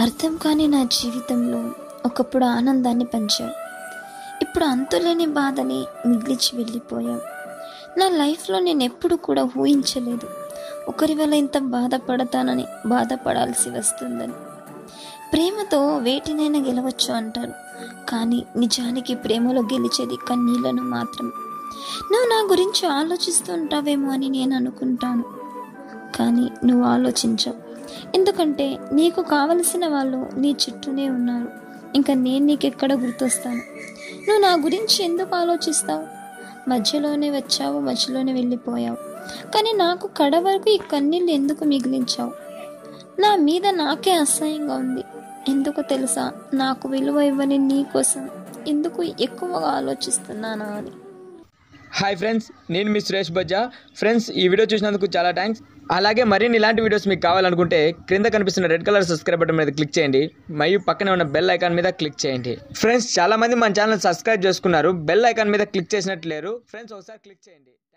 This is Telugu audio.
అర్థం కాని నా జీవితంలో ఒకప్పుడు ఆనందాన్ని పంచావు ఇప్పుడు అంతులేని బాధని మిగిలిచి వెళ్ళిపోయావు నా లైఫ్లో నేను ఎప్పుడు కూడా ఊహించలేదు ఒకరి వల్ల ఇంత బాధపడతానని బాధపడాల్సి వస్తుందని ప్రేమతో వేటినైనా గెలవచ్చు అంటారు కానీ నిజానికి ప్రేమలో గెలిచేది కన్నీళ్లను మాత్రం నువ్వు నా గురించి ఆలోచిస్తుంటావేమో అని నేను అనుకుంటాను కానీ నువ్వు ఆలోచించవు ఎందుకంటే నీకు కావలసిన వాళ్ళు నీ చుట్టూనే ఉన్నారు ఇంకా నేను నీకెక్కడ గుర్తొస్తాను నువ్వు నా గురించి ఎందుకు ఆలోచిస్తావు మధ్యలోనే వచ్చావు మధ్యలోనే వెళ్ళిపోయావు కానీ నాకు కడ వరకు ఈ కన్నీళ్ళు ఎందుకు మిగిలించావు నా మీద నాకే అసహ్యంగా ఉంది ఎందుకు తెలుసా నాకు విలువ ఇవ్వని నీ కోసం ఎందుకు ఎక్కువగా ఆలోచిస్తున్నానా అని హాయ్ ఫ్రెండ్స్ నేను మీ సురేష్ బజ్జా ఫ్రెండ్స్ ఈ వీడియో చూసినందుకు చాలా థ్యాంక్స్ అలాగే మరిన్ని ఇలాంటి వీడియోస్ మీకు కావాలనుకుంటే క్రింద కనిపిస్తున్న రెడ్ కలర్ సబ్స్క్రైబ్ బటన్ మీద క్లిక్ చేయండి మరియు పక్కనే ఉన్న బెల్ ఐకాన్ మీద క్లిక్ చేయండి ఫ్రెండ్స్ చాలా మంది మన ఛానల్ సబ్స్క్రైబ్ చేసుకున్నారు బెల్ ఐకాన్ మీద క్లిక్ చేసినట్టు లేరు ఫ్రెండ్స్ ఒకసారి క్లిక్ చేయండి